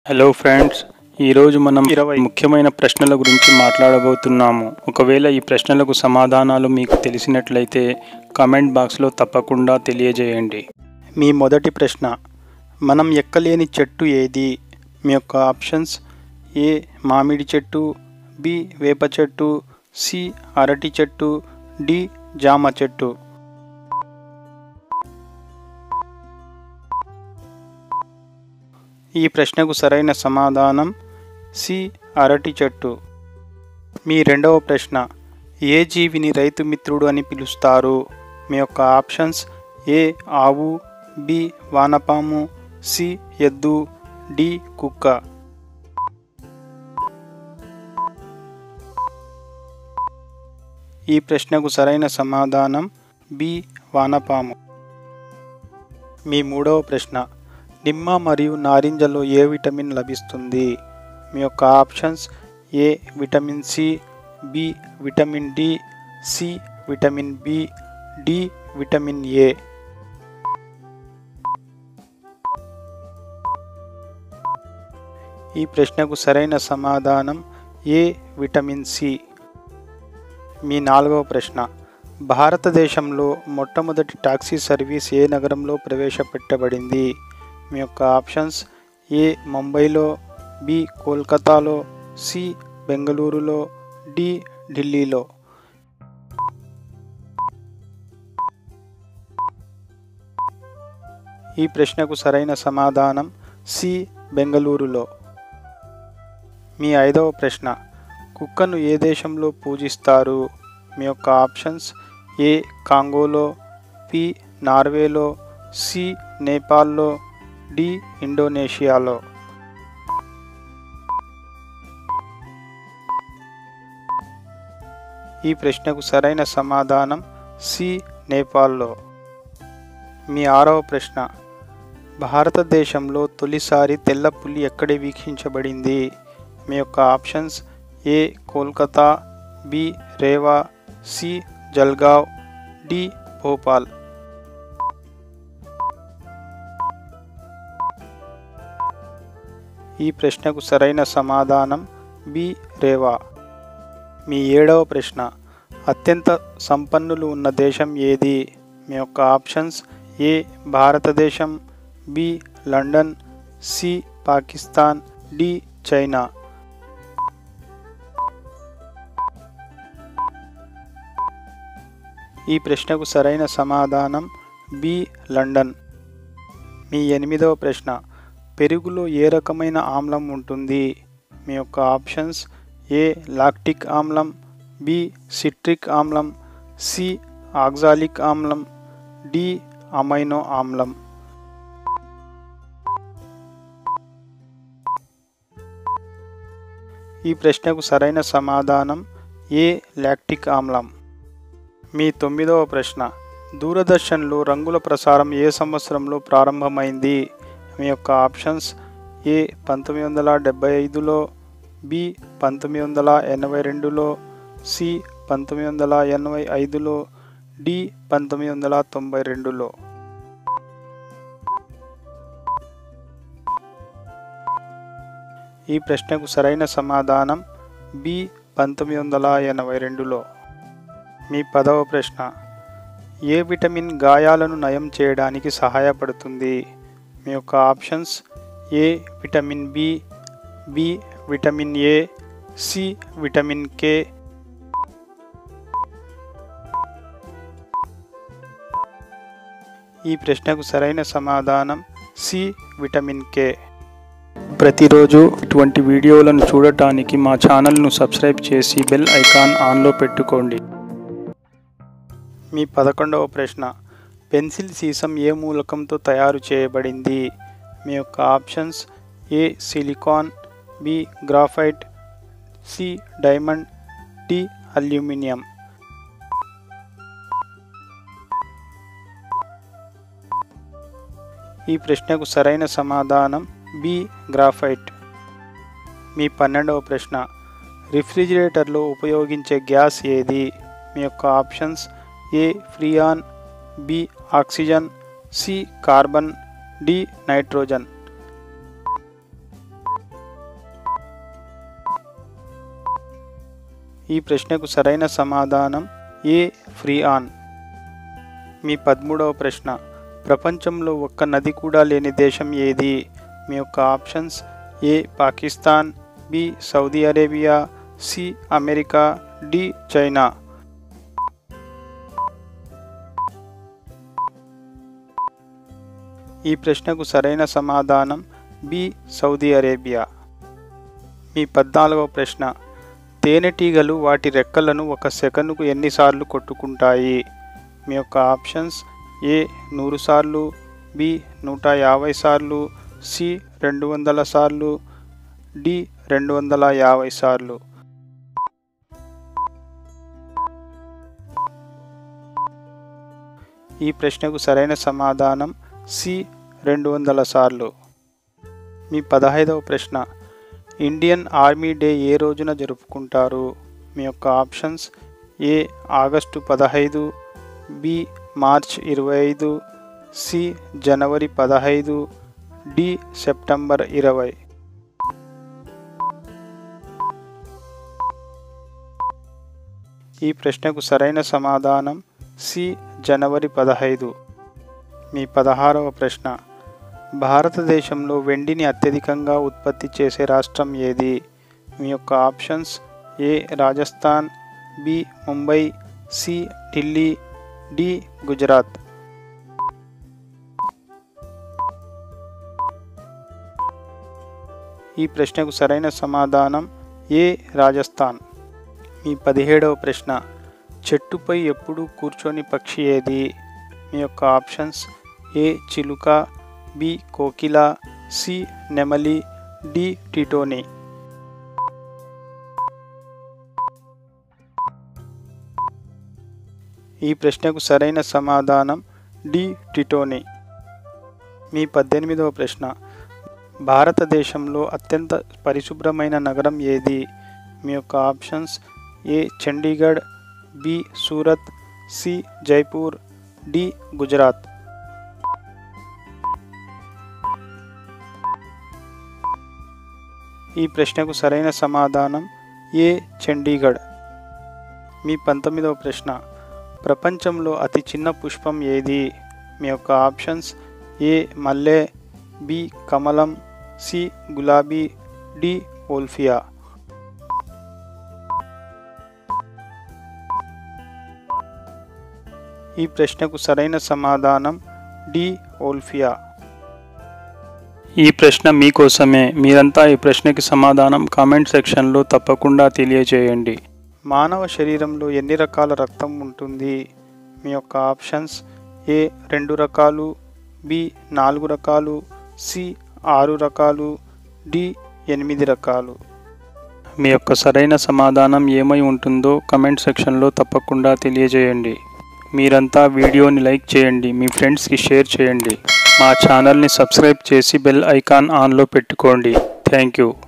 hello friends ఈరోజు మనం ఇరవై ముఖ్యమైన ప్రశ్నల గురించి మాట్లాడబోతున్నాము ఒకవేళ ఈ ప్రశ్నలకు సమాధానాలు మీకు తెలిసినట్లయితే కామెంట్ బాక్స్లో తప్పకుండా తెలియజేయండి మీ మొదటి ప్రశ్న మనం ఎక్కలేని చెట్టు ఏది మీ యొక్క ఆప్షన్స్ ఏ మామిడి చెట్టు బి వేప చెట్టు సి అరటి చెట్టు డి జామ చెట్టు ఈ ప్రశ్నకు సరైన సమాధానం సి అరటి చెట్టు మీ రెండవ ప్రశ్న ఏ జీవిని రైతు మిత్రుడు అని పిలుస్తారు మీ యొక్క ఆప్షన్స్ ఏ ఆవు బి వానపాము సి ఎద్దు డి కుక్క ఈ ప్రశ్నకు సరైన సమాధానం బి వానపాము మీ మూడవ ప్రశ్న నిమ్మ మరియు నారింజలో ఏ విటమిన్ లభిస్తుంది మీ యొక్క options A vitamin C B vitamin D C vitamin B D vitamin A ఈ ప్రశ్నకు సరైన సమాధానం ఏ విటమిన్ సి మీ నాలుగవ ప్రశ్న భారతదేశంలో మొట్టమొదటి టాక్సీ సర్వీస్ ఏ నగరంలో ప్రవేశపెట్టబడింది మీ యొక్క ఆప్షన్స్ ఏ ముంబైలో బి కోల్కతాలో సి బెంగళూరులో డి ఢిల్లీలో ఈ ప్రశ్నకు సరైన సమాధానం సి బెంగళూరులో మీ ఐదవ ప్రశ్న కుక్కను ఏ దేశంలో పూజిస్తారు మీ యొక్క ఆప్షన్స్ ఏ కాంగోలో పి నార్వేలో సి నేపాల్లో డి ఇండోనేషియాలో ఈ ప్రశ్నకు సరైన సమాధానం సి నేపాల్లో మీ ఆరవ ప్రశ్న భారతదేశంలో తొలిసారి తెల్ల పులి ఎక్కడ వీక్షించబడింది మీ యొక్క options A Kolkata B Rewa C Jalgaon D Bhopal ఈ ప్రశ్నకు సరైన సమాధానం బి రేవా మీ ఏడవ ప్రశ్న అత్యంత సంపన్నులు ఉన్న దేశం ఏది మీ యొక్క options A Bharatadesam B London C Pakistan D China ఈ ప్రశ్నకు సరైన సమాధానం బి లండన్ మీ ఎనిమిదవ ప్రశ్న పెరుగులో ఏ రకమైన ఆమ్లం ఉంటుంది మీ యొక్క ఆప్షన్స్ ఏ లాక్టిక్ ఆమ్లం బి సిట్రిక్ ఆమ్లం సి ఆక్సాలిక్ ఆమ్లం డి అమైనో ఆమ్లం ఈ ప్రశ్నకు సరైన సమాధానం ఏ లాక్టిక్ ఆమ్లం మీ తొమ్మిదవ ప్రశ్న దూరదర్శన్లో రంగుల ప్రసారం ఏ సంవత్సరంలో ప్రారంభమైంది మీ యొక్క ఆప్షన్స్ ఏ పంతొమ్మిది వందల డెబ్బై ఐదులో బి పంతొమ్మిది వందల ఎనభై రెండులో సి పంతొమ్మిది వందల ఎనభై ఐదులో డి పంతొమ్మిది వందల తొంభై రెండులో ఈ ప్రశ్నకు సరైన సమాధానం బి పంతొమ్మిది వందల ఎనభై రెండులో మీ పదవ ప్రశ్న ఏ విటమిన్ గాయాలను నయం చేయడానికి సహాయపడుతుంది మీ యొక్క options A vitamin B B vitamin A C vitamin K ఈ ప్రశ్నకు సరైన సమాధానం సి విటమిన్ కే ప్రతిరోజు ఇటువంటి వీడియోలను చూడటానికి మా ఛానల్ను సబ్స్క్రైబ్ చేసి బెల్ ఐకాన్ ఆన్లో పెట్టుకోండి మీ పదకొండవ ప్రశ్న పెన్సిల్ సీసం ఏ మూలకంతో తయారు చేయబడింది మీ యొక్క options A silicon B graphite C diamond D aluminium ఈ ప్రశ్నకు సరైన సమాధానం బి గ్రాఫైట్ మీ పన్నెండవ ప్రశ్న రిఫ్రిజిరేటర్లో ఉపయోగించే గ్యాస్ ఏది మీ యొక్క options A freon B oxygen C carbon D nitrogen ఈ ప్రశ్నకు సరైన సమాధానం ఏ ఫ్రీ ఆన్ మీ పదమూడవ ప్రశ్న ప్రపంచంలో ఒక్క నది కూడా లేని దేశం ఏది మీ యొక్క options A Pakistan B Saudi Arabia C America D China ఈ ప్రశ్నకు సరైన సమాధానం బి సౌదీ అరేబియా మీ పద్నాలుగవ ప్రశ్న తేనెటీగలు వాటి రెక్కలను ఒక సెకనుకు ఎన్నిసార్లు కొట్టుకుంటాయి మీ యొక్క ఆప్షన్స్ ఏ నూరు సార్లు బి నూట యాభై సార్లు సి రెండు వందల సార్లు డి రెండు వందల యాభై సార్లు ఈ ప్రశ్నకు సరైన సమాధానం సి రెండు వందల సార్లు మీ పదహైదవ ప్రశ్న ఇండియన్ ఆర్మీ డే ఏ రోజున జరుపుకుంటారు మీ యొక్క ఆప్షన్స్ ఏ ఆగస్టు పదహైదు బి మార్చ్ ఇరవై ఐదు సి జనవరి పదహైదు డి సెప్టెంబర్ ఇరవై ఈ ప్రశ్నకు సరైన సమాధానం సి జనవరి పదహైదు మీ పదహారవ ప్రశ్న భారతదేశంలో వెండిని అత్యధికంగా ఉత్పత్తి చేసే రాష్ట్రం ఏది మీ యొక్క options A Rajasthan B Mumbai C Delhi D Gujarat ఈ ప్రశ్నకు సరైన సమాధానం ఏ రాజస్థాన్ మీ పదిహేడవ ప్రశ్న చెట్టుపై ఎప్పుడు కూర్చొని పక్షి ఏది మీ యొక్క ఆప్షన్స్ ఏ చిలుక బి కోకిల సి నెమలి డి టిటోని ఈ ప్రశ్నకు సరైన సమాధానం డి టిటోని మీ పద్దెనిమిదవ ప్రశ్న భారతదేశంలో అత్యంత పరిశుభ్రమైన నగరం ఏది మీ యొక్క options A Chandigarh B Surat C Jaipur D Gujarat ఈ ప్రశ్నకు సరైన సమాధానం ఏ చండీగఢ్ మీ పంతొమ్మిదవ ప్రశ్న ప్రపంచంలో అతి చిన్న పుష్పం ఏది మీ యొక్క ఆప్షన్స్ ఏ మల్లె బి కమలం సి గులాబీ డి ఓల్ఫియా ఈ ప్రశ్నకు సరైన సమాధానం డి ఓల్ఫియా ఈ ప్రశ్న మీకోసమే మీరంతా ఈ ప్రశ్నకి సమాధానం కామెంట్ సెక్షన్లో తప్పకుండా తెలియజేయండి మానవ శరీరంలో ఎన్ని రకాల రక్తం ఉంటుంది మీ యొక్క ఆప్షన్స్ ఏ రెండు రకాలు బి నాలుగు రకాలు సి ఆరు రకాలు డి ఎనిమిది రకాలు మీ యొక్క సరైన సమాధానం ఏమై ఉంటుందో కమెంట్ సెక్షన్లో తప్పకుండా తెలియజేయండి మీరంతా వీడియోని లైక్ చేయండి మీ ఫ్రెండ్స్కి షేర్ చేయండి మా ఛానల్ని సబ్స్క్రైబ్ చేసి బెల్ ఐకాన్ ఆన్లో పెట్టుకోండి థ్యాంక్ యూ